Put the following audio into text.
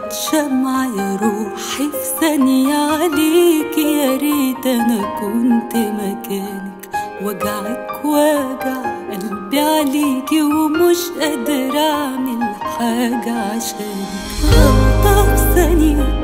شمعة يا روحي في ثانية عليك يا ريت أنا كنت مكانك وجعك وجع قلبي عليكي ومش قادرة أعمل حاجة عشانك غلطة في ثانية